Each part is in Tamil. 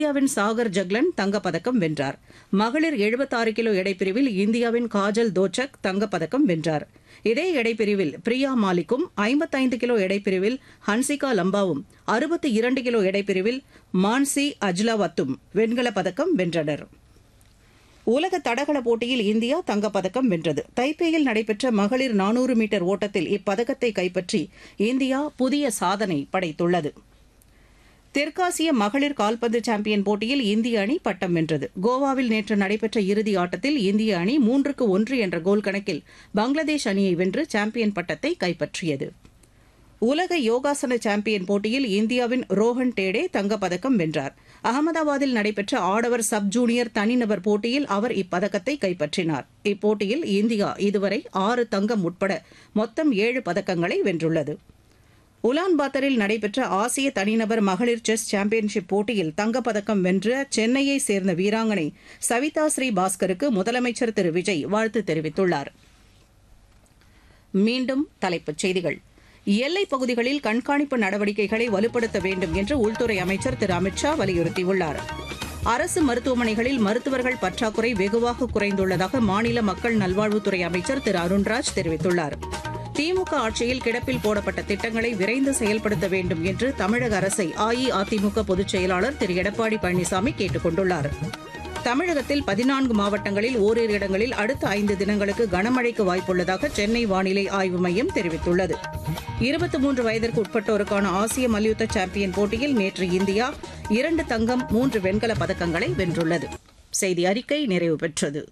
இந்தியாவின் சாகர் ஜக்லன் தங்கப்பதக்கம் வென்றார் மகளிர் 76 கிலோ எடைப்பிரிவில் இந்தியாவின் காஜல் தோச்சக் தங்கப்பதக்கம் வென்றார் இதே எடைப்பிரிவில் பிரியா மாலிக்கும் 55 கிலோ எடைப்பிரிவில் ஹன்சிகா லம்பாவும் 62 கிலோ எடைப்பிரிவில் மான்சி அஜ்லாவத்தும் வெண்கலப் பதக்கம் வென்றனர் உலக தடகள போட்டியில் இந்தியா தங்கப்பதக்கம் வென்றது தைப்பேயில் நடைபெற்ற மகளிர் 400 மீட்டர் ஓட்டத்தில் இப்பதக்கத்தை கைப்பற்றி இந்தியா புதிய சாதனை படைத்துள்ளது தெற்காசிய மகளிர் கால்பந்து சாம்பியன் போட்டியில் இந்திய அணி பட்டம் வென்றது கோவாவில் நேற்று நடைபெற்ற இறுதி ஆட்டத்தில் இந்திய அணி மூன்றுக்கு ஒன்று என்ற கோல் கணக்கில் பங்களாதேஷ் அணியை வென்று சாம்பியன் பட்டத்தை கைப்பற்றியது உலக யோகாசன சாம்பியன் போட்டியில் இந்தியாவின் ரோஹன் டேடே தங்கப்பதக்கம் வென்றார் அகமதாபாத்தில் நடைபெற்ற ஆடவர் சப் ஜூனியர் தனிநபர் போட்டியில் அவர் இப்பதக்கத்தை கைப்பற்றினார் இப்போட்டியில் இந்தியா இதுவரை ஆறு தங்கம் உட்பட மொத்தம் ஏழு பதக்கங்களை வென்றுள்ளது உலான்பாத்தரில் நடைபெற்ற ஆசிய தனிநபர் மகளிர் செஸ் சாம்பியன்ஷிப் போட்டியில் தங்கப்பதக்கம் வென்ற சென்னையை சேர்ந்த வீராங்கனை சவிதா ஸ்ரீ பாஸ்கருக்கு முதலமைச்சர் திரு விஜய் வாழ்த்து தெரிவித்துள்ளார் மீண்டும் தலைப்புச் செய்திகள் எல்லைப் பகுதிகளில் கண்காணிப்பு நடவடிக்கைகளை வலுப்படுத்த வேண்டும் என்று உள்துறை அமைச்சர் திரு அமித் ஷா வலியுறுத்தியுள்ளார் அரசு மருத்துவமனைகளில் மருத்துவர்கள் பற்றாக்குறை வெகுவாக குறைந்துள்ளதாக மாநில மக்கள் நல்வாழ்வுத்துறை அமைச்சர் திரு அருண்ராஜ் தெரிவித்துள்ளார் திமுக ஆட்சியில் கிடப்பில் போடப்பட்ட திட்டங்களை விரைந்து செயல்படுத்த வேண்டும் என்று தமிழக அரசை அஇஅதிமுக பொதுச் செயலாளர் திரு எடப்பாடி பழனிசாமி கேட்டுக் கொண்டுள்ளார் தமிழகத்தில் பதினான்கு மாவட்டங்களில் ஓரிரு இடங்களில் அடுத்த ஐந்து தினங்களுக்கு கனமழைக்கு வாய்ப்புள்ளதாக சென்னை வானிலை ஆய்வு மையம் தெரிவித்துள்ளது இருபத்தி மூன்று வயதிற்கு உட்பட்டோருக்கான ஆசிய மல்யுத்த சாம்பியன் போட்டியில் நேற்று இந்தியா இரண்டு தங்கம் மூன்று வெண்கலப் பதக்கங்களை வென்றுள்ளது செய்தி அறிக்கை நிறைவு பெற்றது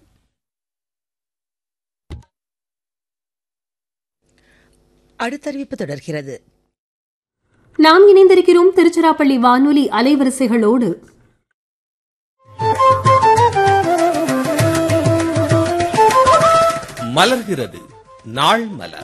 அடுத்தறிவிப்பு தொடர்கிறது நாம் இணைந்திருக்கிறோம் திருச்சிராப்பள்ளி வானொலி அலைவரிசைகளோடு மலர்கிறது நாள் மலர்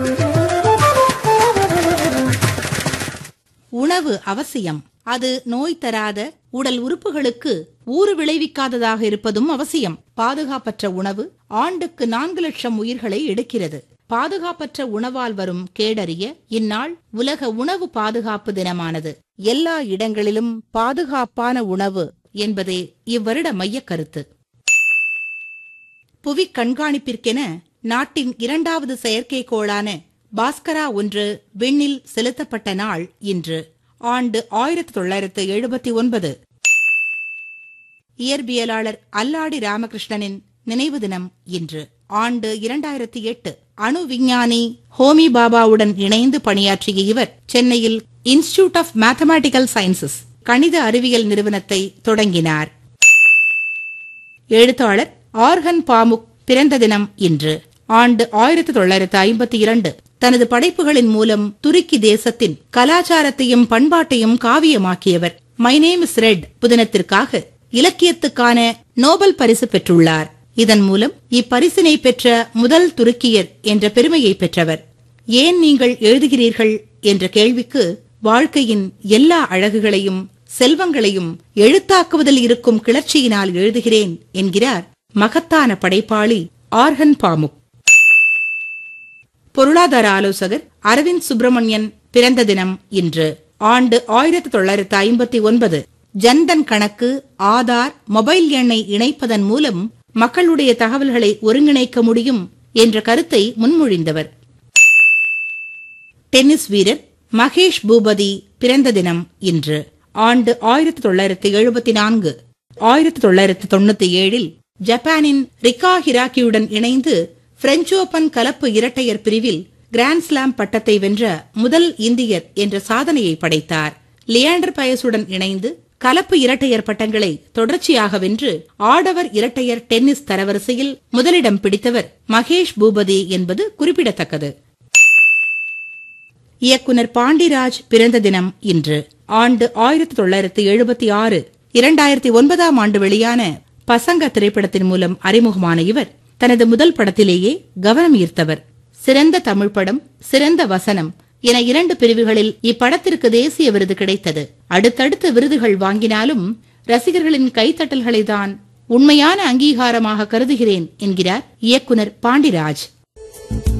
உணவு அவசியம் அது நோய் தராத உடல் உறுப்புகளுக்கு ஊறு விளைவிக்காததாக இருப்பதும் அவசியம் பாதுகாப்பற்ற உணவு ஆண்டுக்கு நான்கு லட்சம் உயிர்களை எடுக்கிறது பாதுகாப்பற்ற உணவால் வரும் கேடறிய இந்நாள் உலக உணவு பாதுகாப்பு தினமானது எல்லா இடங்களிலும் பாதுகாப்பான உணவு என்பதே இவ்வருட மையக் கருத்து புவி கண்காணிப்பிற்கென நாட்டின் இரண்டாவது செயற்கைக்கோளான பாஸ்கரா ஒன்று விண்ணில் செலுத்தப்பட்ட நாள் இன்று ஆண்டு ஆயிரத்தி தொள்ளாயிரத்து எழுபத்தி ஒன்பது இயற்பியலாளர் அல்லாடி ராமகிருஷ்ணனின் நினைவு தினம் இன்று ஆண்டு இரண்டாயிரத்தி எட்டு அணு விஞ்ஞானி ஹோமி பாபாவுடன் இணைந்து பணியாற்றிய இவர் சென்னையில் இன்ஸ்டிடியூட் ஆஃப் மேத்தமேட்டிக்கல் சயின்சஸ் கணித அறிவியல் நிறுவனத்தை தொடங்கினார் எழுத்தாளர் ஆர்கன் பாமுக் பிறந்த தினம் இன்று ஆண்டு ஆயிரத்தி தொள்ளாயிரத்து ஐம்பத்தி இரண்டு தனது படைப்புகளின் மூலம் துருக்கி தேசத்தின் கலாச்சாரத்தையும் பண்பாட்டையும் காவியமாக்கியவர் மை நேம் இஸ் ரெட் புதினத்திற்காக இலக்கியத்துக்கான நோபல் பரிசு பெற்றுள்ளார் இதன் மூலம் இப்பரிசினை பெற்ற முதல் துருக்கியர் என்ற பெருமையை பெற்றவர் ஏன் நீங்கள் எழுதுகிறீர்கள் என்ற கேள்விக்கு வாழ்க்கையின் எல்லா அழகுகளையும் செல்வங்களையும் எழுத்தாக்குவதில் இருக்கும் கிளர்ச்சியினால் எழுதுகிறேன் என்கிறார் மகத்தான படைப்பாளி ஆர்கன் பாமுக் பொருளாதார ஆலோசகர் அரவிந்த் சுப்பிரமணியன் பிறந்த தினம் இன்று ஆண்டு ஆயிரத்தி தொள்ளாயிரத்து ஐம்பத்தி ஒன்பது ஜன்தன் கணக்கு ஆதார் மொபைல் எண்ணை இணைப்பதன் மூலம் மக்களுடைய தகவல்களை ஒருங்கிணைக்க முடியும் என்ற கருத்தை முன்மொழிந்தவர் டென்னிஸ் வீரர் மகேஷ் பூபதி பிறந்த தினம் இன்று ஆண்டு ஆயிரத்தி தொள்ளாயிரத்தி எழுபத்தி நான்கு ஆயிரத்தி தொள்ளாயிரத்தி தொண்ணூத்தி ஏழில் ஜப்பானின் ரிகா ஹிராக்கியுடன் இணைந்து பிரெஞ்சு ஓபன் கலப்பு இரட்டையர் பிரிவில் கிராண்ட்ஸ்லாம் பட்டத்தை வென்ற முதல் இந்தியர் என்ற சாதனையை படைத்தார் லியாண்டர் பயசுடன் இணைந்து கலப்பு இரட்டையர் பட்டங்களை தொடர்ச்சியாக வென்று ஆடவர் இரட்டையர் டென்னிஸ் தரவரிசையில் முதலிடம் பிடித்தவர் மகேஷ் பூபதி என்பது குறிப்பிடத்தக்கது இயக்குனர் பாண்டிராஜ் பிறந்த தினம் இன்று ஆண்டு ஆயிரத்தி தொள்ளாயிரத்தி எழுபத்தி ஆறு இரண்டாயிரத்தி ஒன்பதாம் ஆண்டு வெளியான பசங்க திரைப்படத்தின் மூலம் அறிமுகமான இவர் தனது முதல் படத்திலேயே கவனம் ஈர்த்தவர் சிறந்த தமிழ் படம் சிறந்த வசனம் என இரண்டு பிரிவுகளில் இப்படத்திற்கு தேசிய விருது கிடைத்தது அடுத்தடுத்த விருதுகள் வாங்கினாலும் ரசிகர்களின் கைத்தட்டல்களை தான் உண்மையான அங்கீகாரமாக கருதுகிறேன் என்கிறார் இயக்குனர் பாண்டிராஜ்